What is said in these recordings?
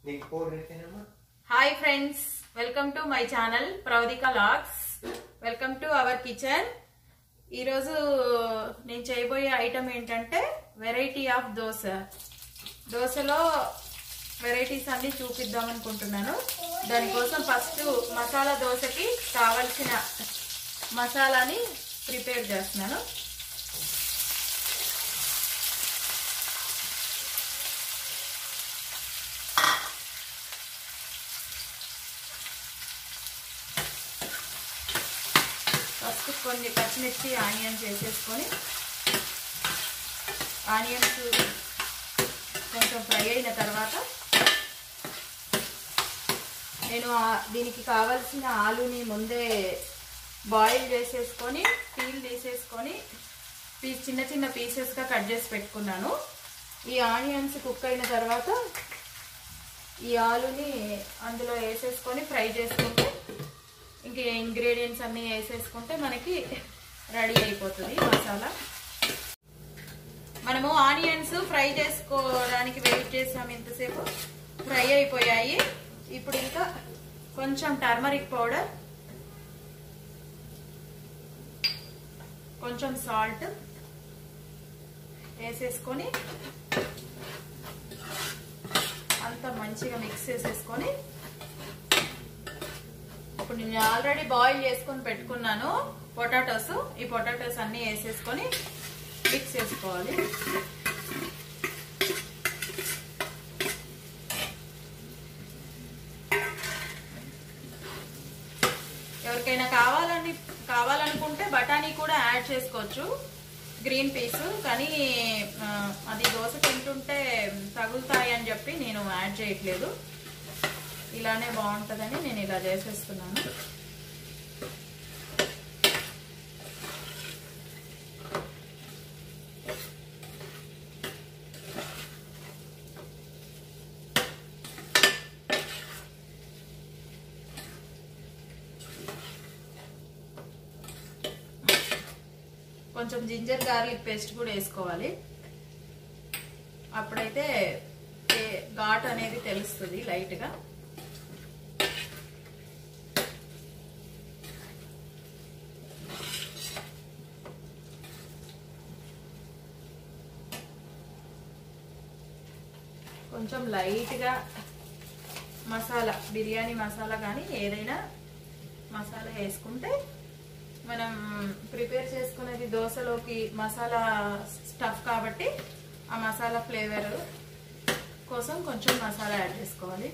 నీకు పౌడర్ అయితేనమ్మా hi friends welcome to my channel ప్రవదిక లాక్స్ వెల్కమ్ టు అవర్ కిచెన్ ఈరోజు నేను చేయబోయే ఐటమ్ ఏంటంటే వెరైటీ ఆఫ్ దోశ దోశలో వెరైటీస్ అన్ని చూపిద్దాం అనుకుంటున్నాను దానికోసం ఫస్ట్ మసాలా దోశకి కావలసిన మసాలాని ప్రిపేర్ చేస్తున్నాను ఫస్ట్ కొన్ని పచ్చిమిర్చి ఆనియన్స్ వేసేసుకొని ఆనియన్స్ కొంచెం ఫ్రై అయిన తర్వాత నేను ఆ- దీనికి కావలసిన ఆలుని ముందే బాయిల్ చేసేసుకొని పీల్ తీసేసుకొని పీస్ చిన్న చిన్న పీసెస్గా కట్ చేసి పెట్టుకున్నాను ఈ ఆనియన్స్ కుక్ అయిన తర్వాత ఈ ఆలుని అందులో వేసేసుకొని ఫ్రై చేసుకుంటే ఇంక ఇంగ్రీడియంట్స్ అన్నీ వేసేసుకుంటే మనకి రెడీ అయిపోతుంది మసాలా మనము ఆనియన్స్ ఫ్రై చేసుకోవడానికి వెయిట్ చేసాం ఇంతసేపు ఫ్రై అయిపోయాయి ఇప్పుడు ఇంకా కొంచెం టర్మరిక్ పౌడర్ కొంచెం సాల్ట్ వేసేసుకొని అంతా మంచిగా మిక్స్ చేసేసుకొని ఇప్పుడు నేను ఆల్రెడీ బాయిల్ చేసుకొని పెట్టుకున్నాను పొటాటోస్ ఈ పొటాటోస్ అన్ని వేసేసుకొని మిక్స్ చేసుకోవాలి ఎవరికైనా కావాలని కావాలనుకుంటే బఠానీ కూడా యాడ్ చేసుకోవచ్చు గ్రీన్ పీస్ కానీ ఆ, అది దోశ తింటుంటే తగులుతాయి అని చెప్పి నేను యాడ్ చేయట్లేదు ఇలానే బాగుంటుందని నేను ఇలా చేసేస్తున్నాను కొంచెం జింజర్ గార్లిక్ పేస్ట్ కూడా వేసుకోవాలి అప్పుడైతే ఏ- ఘాట్ అనేది తెలుస్తుంది లైట్గా కొంచెం లైట్గా మసాలా బిర్యానీ మసాలా కానీ ఏదైనా మసాలా వేసుకుంటే మనం ప్రిపేర్ చేసుకునేది దోశలోకి మసాలా స్టఫ్ కాబట్టి ఆ మసాలా ఫ్లేవర్ కోసం కొంచెం మసాలా యాడ్ చేసుకోవాలి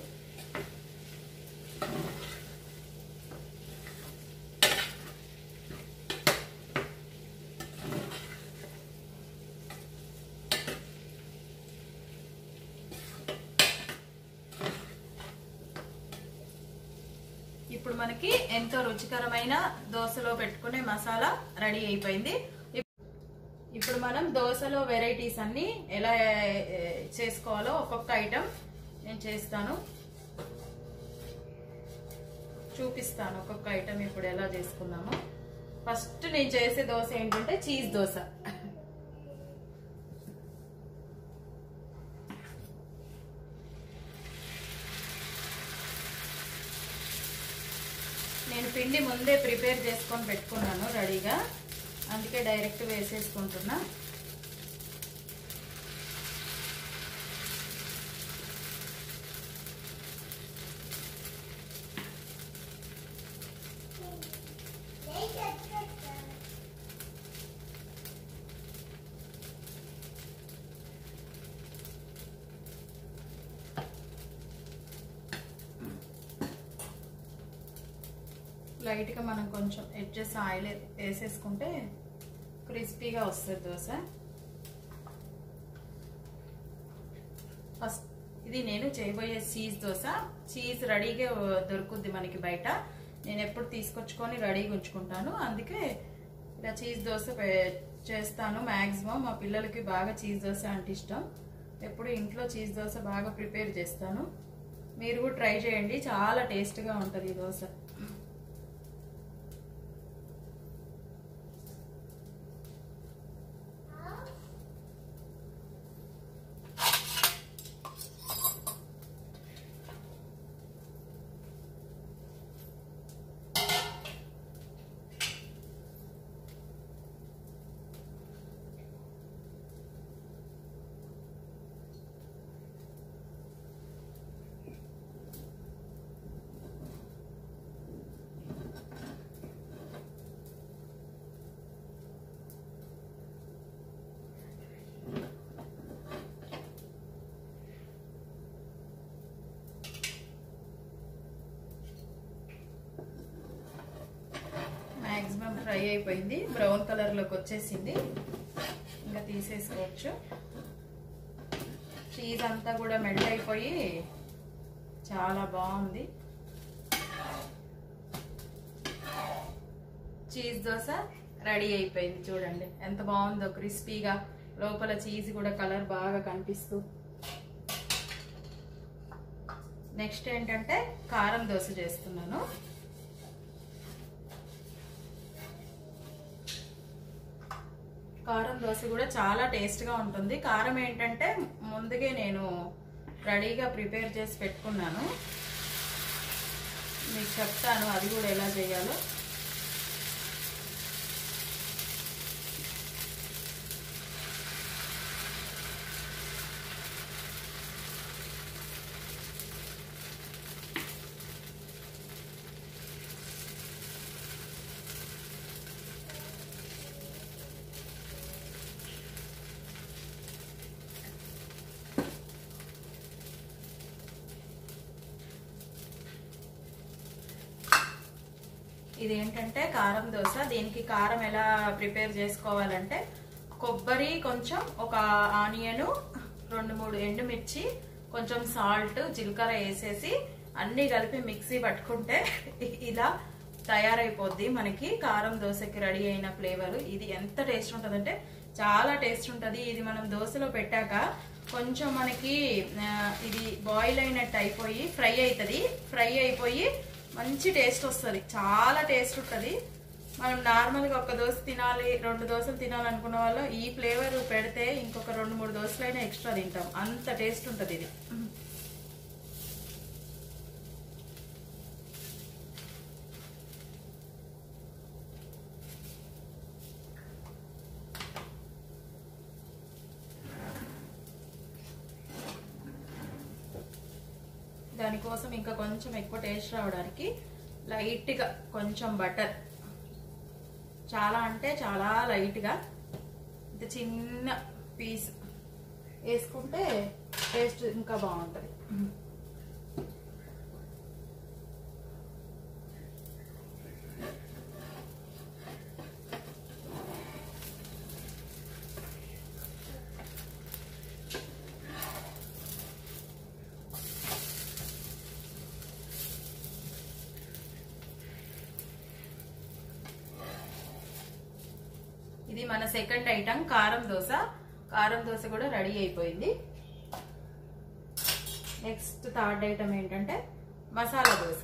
ఇప్పుడు మనకి ఎంతో రుచికరమైన దోశలో పెట్టుకునే మసాలా రెడీ అయిపోయింది ఇప్- ఇప్పుడు మనం దోశలో వెరైటీస్ అన్ని ఎలా ఏ, చేసుకోవాలో ఒక్కొక్క ఐటెం నేను చేస్తాను చూపిస్తాను ఒక్కొక్క ఐటెం ఇప్పుడు ఎలా చేసుకున్నామో ఫస్ట్ నేను చేసే దోశ ఏంటంటే చీజ్ దోశ నేను పిండి ముందే ప్రిపేర్ చేసుకొని పెట్టుకున్నాను రెడీగా అందుకే డైరెక్ట్ వేసేసుకుంటున్నా లైట్గా మనం కొంచెం ఎడ్జెస్ ఆయిల్ వేసేసుకుంటే క్రిస్పీగా వస్తుంది దోశ ఫస్ట్ ఇది నేను చేయబోయే చీజ్ దోశ చీజ్ రెడీగా దొరుకుద్ది మనకి బయట నేను ఎప్పుడు తీసుకొచ్చుకొని రెడీగా ఉంచుకుంటాను అందుకే ఇలా చీజ్ దోశ పే- చేస్తాను మ్యాక్సిమం మా పిల్లలకి బాగా చీజ్ దోశ అంటే ఇష్టం ఎప్పుడు ఇంట్లో చీజ్ దోశ బాగా ప్రిపేర్ చేస్తాను మీరు కూడా ట్రై చేయండి చాలా టేస్ట్గా ఉంటుంది ఈ దోశ అయిపోయింది బ్రౌన్ కలర్లోకి వచ్చేసింది ఇంకా తీసేసుకోవచ్చు చీజ్ అంతా కూడా మెల్ట్ అయిపోయి చాలా బాగుంది చీజ్ దోశ రెడీ అయిపోయింది చూడండి ఎంత బాగుందో క్రిస్పీగా లోపల చీజ్ కూడా కలర్ బాగా కనిపిస్తూ నెక్స్ట్ ఏంటంటే కారం దోశ చేస్తున్నాను కారం దోశ కూడా చాలా టేస్ట్గా ఉంటుంది కారం ఏంటంటే ముందుగే నేను రెడీగా ప్రిపేర్ చేసి పెట్టుకున్నాను మీకు చెప్తాను అది కూడా ఎలా చేయాలో ఇది ఏంటంటే కారం దోశ దీనికి కారం ఎలా ప్రిపేర్ చేసుకోవాలంటే కొబ్బరి కొంచెం ఒక ఆనియన్ రెండు మూడు ఎండుమిర్చి కొంచెం సాల్ట్ జీలకర్ర వేసేసి అన్ని కలిపి మిక్సీ పట్టుకుంటే ఇలా తయారైపోద్ది మనకి కారం దోశకి రెడీ అయిన ఫ్లేవర్ ఇది ఎంత టేస్ట్ ఉంటుందంటే చాలా టేస్ట్ ఉంటుంది ఇది మనం దోశలో పెట్టాక కొంచెం మనకి ఆ, ఇది బాయిల్ అయినట్టు అయిపోయి ఫ్రై అవుతుంది ఫ్రై అయిపోయి మంచి టేస్ట్ వస్తుంది చాలా టేస్ట్ ఉంటుంది మనం నార్మల్గా ఒక దోశ తినాలి రెండు దోశలు తినాలనుకున్న వాళ్ళు ఈ ఫ్లేవర్ పెడితే ఇంకొక రెండు మూడు దోశలైనా ఎక్స్ట్రా తింటాం అంత టేస్ట్ ఉంటుంది ఇది దానికోసం ఇంకా కొంచెం ఎక్కువ టేస్ట్ రావడానికి లైట్గా కొంచెం బటర్ చాలా అంటే చాలా లైట్గా ఇంత చిన్న పీస్ వేసుకుంటే టేస్ట్ ఇంకా బాగుంటుంది ఇది మన సెకండ్ ఐటమ్ కారం దోశ కారం దోశ కూడా రెడీ అయిపోయింది నెక్స్ట్ థర్డ్ ఐటమ్ ఏంటంటే మసాలా దోశ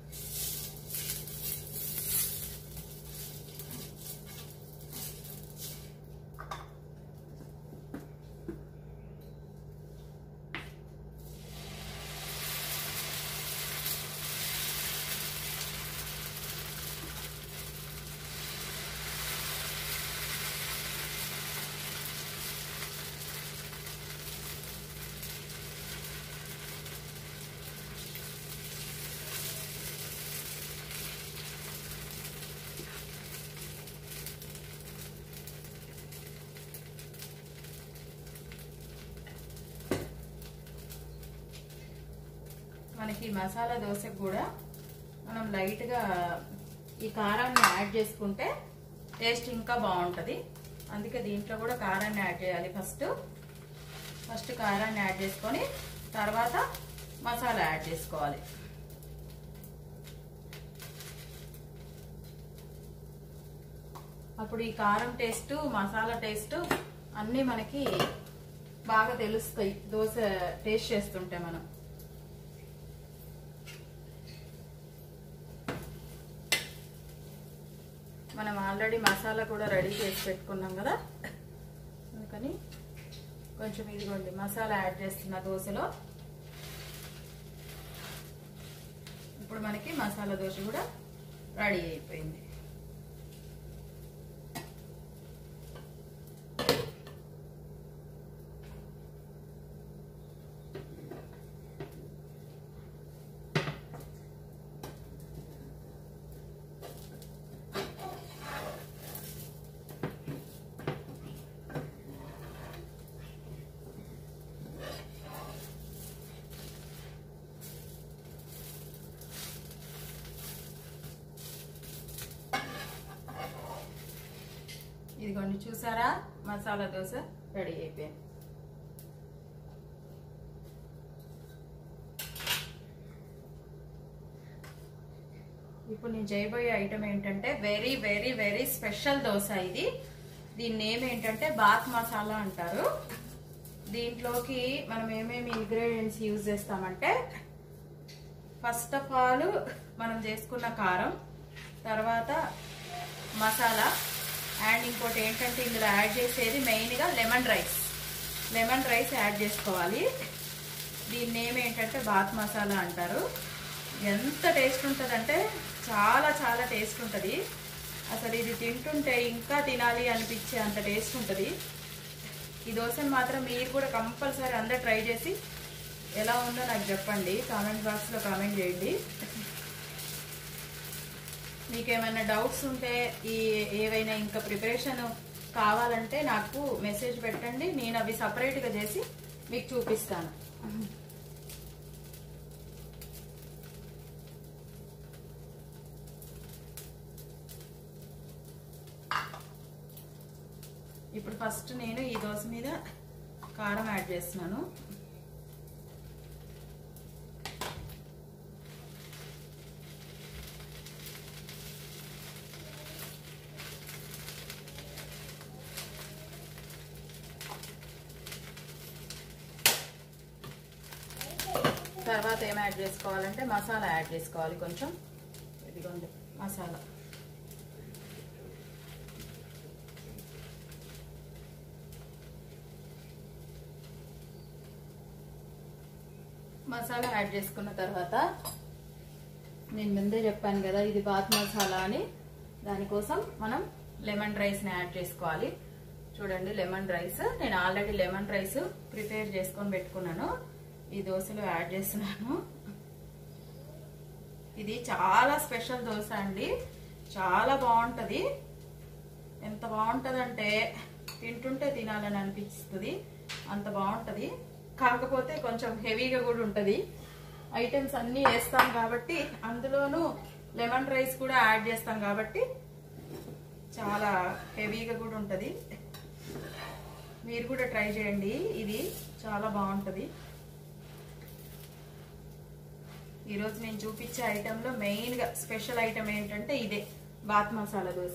మనకి మసాలా దోశకు కూడా మనం లైట్గా ఈ కారాన్ని యాడ్ చేసుకుంటే టేస్ట్ ఇంకా బాగుంటుంది అందుకే దీంట్లో కూడా కారాన్ని యాడ్ చేయాలి ఫస్ట్ ఫస్ట్ కారాన్ని యాడ్ చేసుకొని తర్వాత మసాలా యాడ్ చేసుకోవాలి అప్పుడు ఈ కారం టేస్ట్ మసాలా టేస్ట్ అన్నీ మనకి బాగా తెలుస్తాయి దోశ టేస్ట్ చేస్తుంటే మనం మనం ఆల్రెడీ మసాలా కూడా రెడీ చేసి పెట్టుకున్నాం కదా అందుకని కొంచెం ఇదిగోండి మసాలా యాడ్ చేస్తున్న దోశలో ఇప్పుడు మనకి మసాలా దోశ కూడా రెడీ అయిపోయింది ఇదిగోండి చూసారా మసాలా దోశ రెడీ అయిపోయింది ఇప్పుడు నేను చేయబోయే ఐటమ్ ఏంటంటే very very very special dosa ఇది దీని నేమ్ ఏంటంటే బాత్ మసాలా అంటారు దీంట్లోకి మనం ఏమేమి ఇంగ్రీడియంట్స్ యూజ్ చేస్తామంటే ఫస్ట్ ఆఫ్ ఆల్ మనం చేసుకున్న కారం తర్వాత మసాలా అండ్ ఇంకోటి ఏంటంటే ఇందులో యాడ్ చేసేది మెయిన్గా lemon rice lemon rice add చేసుకోవాలి దీని నేమ్ ఏంటంటే బాత్ మసాలా అంటారు ఎంత టేస్ట్ ఉంటుందంటే చాలా చాలా టేస్ట్ ఉంటుంది అసలు ఇది తింటుంటే ఇంకా తినాలి అనిపించే అంత టేస్ట్ ఉంటుంది ఈ దోశను మాత్రం మీరు కూడా కంపల్సరీ అందరు ట్రై చేసి ఎలా ఉందో నాకు చెప్పండి కామెంట్ బాక్స్లో కామెంట్ చేయండి మీకు ఏమైనా డౌట్స్ ఉంటే ఈ ఏవైనా ఇంకా ప్రిపరేషన్ కావాలంటే నాకు మెసేజ్ పెట్టండి నేను అవి సపరేట్గా చేసి మీకు చూపిస్తాను ఇప్పుడు ఫస్ట్ నేను ఈ దోశ మీద కారం యాడ్ చేస్తున్నాను తర్వాత ఏం యాడ్ చేసుకోవాలంటే మసాలా యాడ్ చేసుకోవాలి కొంచెం ఇదిగోండి మసాలా మసాలా యాడ్ చేసుకున్న తర్వాత నేను ముందే చెప్పాను కదా ఇది బాత్ మసాలా అని దానికోసం మనం లెమన్ రైస్ని యాడ్ చేసుకోవాలి చూడండి లెమన్ రైస్ నేను ఆల్రెడీ లెమన్ రైస్ ప్రిపేర్ చేసుకొని పెట్టుకున్నాను ఈ దోశలో యాడ్ చేస్తున్నాను ఇది చాలా స్పెషల్ దోశ అండి చాలా బాగుంటుంది ఎంత బాగుంటుందంటే తింటుంటే తినాలని అనిపిస్తుంది అంత బాగుంటుంది కాకపోతే కొంచెం హెవీగా కూడా ఉంటుంది ఐటమ్స్ అన్నీ వేస్తాం కాబట్టి అందులోనూ లెమన్ రైస్ కూడా యాడ్ చేస్తాం కాబట్టి చాలా హెవీగా కూడా ఉంటుంది మీరు కూడా ట్రై చేయండి ఇది చాలా బాగుంటుంది ఈరోజు నేను చూపించే ఐటెంలో మెయిన్గా స్పెషల్ ఐటమ్ ఏంటంటే ఇదే బాత్ మసాలా దోశ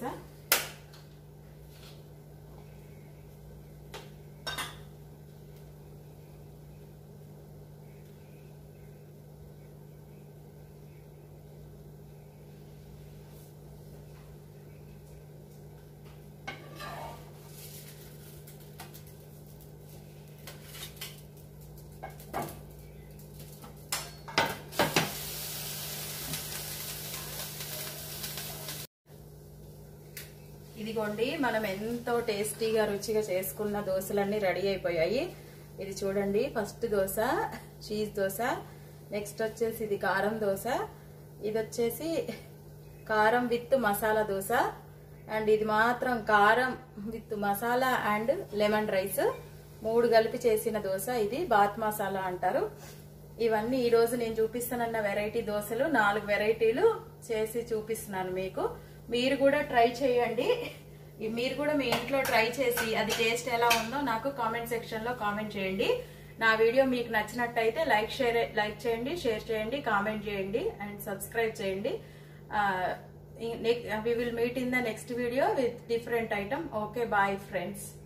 ఇదిగోండి మనం ఎంతో టేస్టీగా రుచిగా చేసుకున్న దోశలన్నీ రెడీ అయిపోయాయి ఇది చూడండి first dosa cheese dosa next వచ్చేసి ఇది కారం దోశ ఇది వచ్చేసి కారం విత్ మసాలా దోశ అండ్ ఇది మాత్రం కారం with masala and lemon rice మూడు కలిపి చేసిన దోశ ఇది బాత్ మసాలా అంటారు ఇవన్నీ ఈ రోజు నేను చూపిస్తానన్న వెరైటీ దోశలు నాలుగు వెరైటీలు చేసి చూపిస్తున్నాను మీకు మీరు కూడా ట్రై చేయండి ఈ మీరు కూడా మీ ఇంట్లో ట్రై చేసి అది టేస్ట్ ఎలా ఉందో నాకు కామెంట్ సెక్షన్ లో కామెంట్ చేయండి నా వీడియో మీకు నచ్చినట్టయితే లైక్ షేర్ లైక్ చేయండి షేర్ చేయండి కామెంట్ చేయండి అండ్ సబ్స్క్రైబ్ చేయండి we will meet in the next video with different item okay bye friends